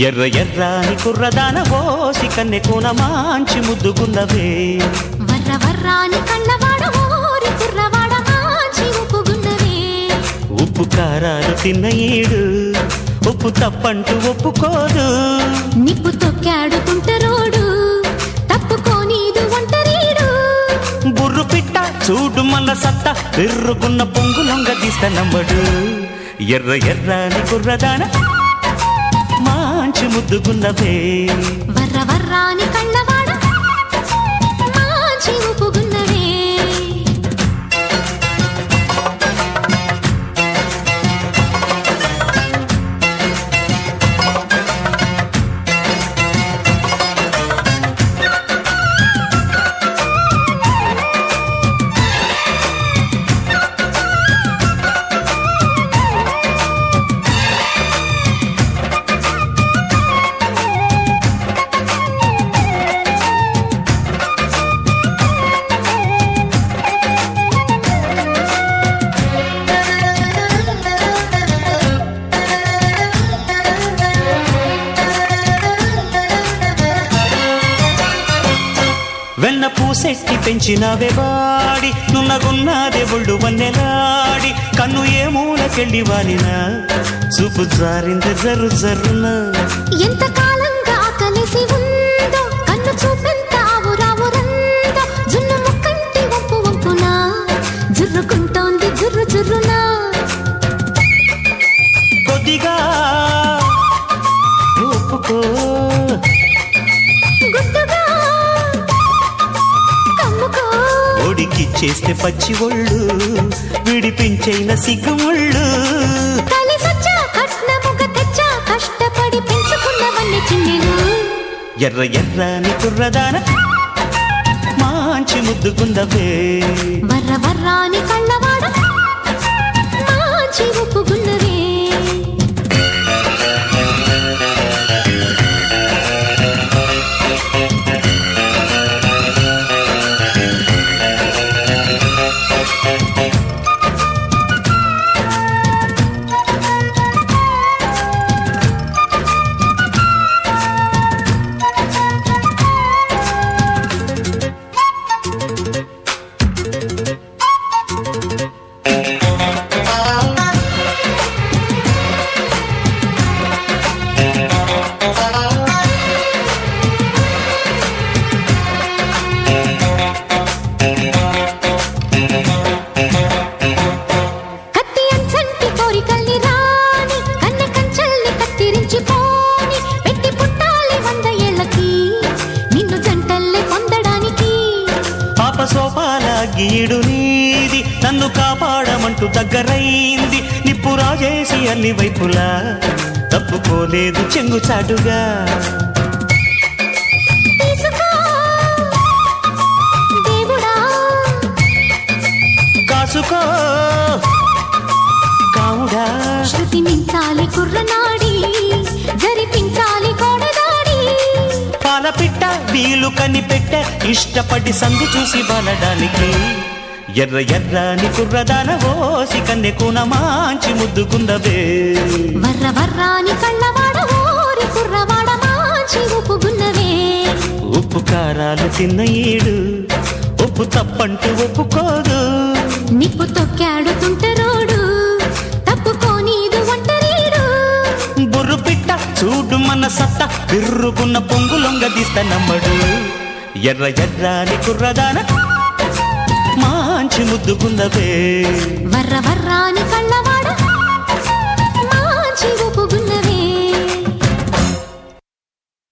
ఎర్ర ఎర్రాని కుర్రదాన ఓసి కన్నె కూన మాంచి ముద్దుగున్నవే వర్ర వర్రాని కళ్ళవాడ ఓరి కుర్రవాడ మాంచి ఉప్పుగున్నవే ఉప్పు కారాలు తిన్న ఈడు ఉప్పు తప్పంటూ ఒప్పుకోదు నిప్పు తొక్కాడుకుంటరోడు తప్పుకోనీదు ఒంటరీడు బుర్రు పిట్ట చూడు మన సత్త పెర్రుగున్న పొంగులొంగ తీస్త నమ్మడు ఎర్ర ఎర్రాని కుర్రదాన మాంచి ముద్దుగున్నవే వర్ర వర్రాని కళ్ళవాడ మాంచి ఉప్పుగున్నవే వెన్న పూసెట్టి పెంచినవే వాడి నున్నగున్నదే ఒళ్ళు వన్నెలాడి కన్ను ఏ మూలకెళ్ళి వాలినా చూపు జారింది జరు జరున ఎంత కాలంగా కలిసి ఉందో కన్ను చూపెంత ఆవురావురందో జున్ను ముక్కంటి వంపు వంపునా జుర్రుకుంటోంది జుర్రు జుర్రునా కొద్దిగా ఒప్పుకో గుట్టుగా కమ్ముకో ఓడికి చేస్తే పచ్చి ఒళ్ళు విడిపించైన సిగ్గుముళ్ళు కలిసొచ్చా కట్నముగ తెచ్చా కష్టపడి పెంచుకున్నవన్నీ చిన్నెలు ఎర్ర ఎర్రని కుర్రదాన మాంచి ముద్దుకుందవే వర్ర వర్రాని కళ్ళవాడ మాంచి ఉప్పుగున్నవే కత్తి అంచంటి కోరికల్ని రాని కన్న కంచల్ని కత్తిరించి పోని పెట్టి పుట్టాలి వంద ఏళ్ళకి నిన్ను జంటల్లే పొందడానికి పాప సోపాల గీడు నీది నన్ను కాపాడమంటూ దగ్గరైంది నిప్పు రాజేసి అన్ని వైపులా తప్పుకోలేదు చెంగుచాటుగా తీసుకో దేవుడా కాసుకో కావుడా శృతి మించాలి కుర్రనాడి జరిపించాలి కోడదాడి పాలపిట్ట వీలు కనిపెట్ట ఇష్టపడి సంధి చూసి బలడానికి ఎర్ర ఎర్రని కుర్రదాన ఓసి కన్నె కూన మాంచి ముద్దుకుందవే వర్ర వర్రాని కళ్ళవాడ ఓరి కుర్రవాడ మాంచి ఉప్పుగున్నవే ఉప్పు కారాలు తిన్న ఈడు ఉప్పు తప్పంటూ ఒప్పుకోదు నిప్పు తొక్కాడుతుంటరోడు తప్పుకోనీదు ఒంటరీడు బుర్రు పిట్ట చూడు మన సత్త విర్రుగున్న పొంగులొంగ తీస్త నమ్మడు ఎర్ర ఎర్రని కుర్రదాన మాంచి ముద్దుకుందవే వర్ర వర్రాని కళ్ళ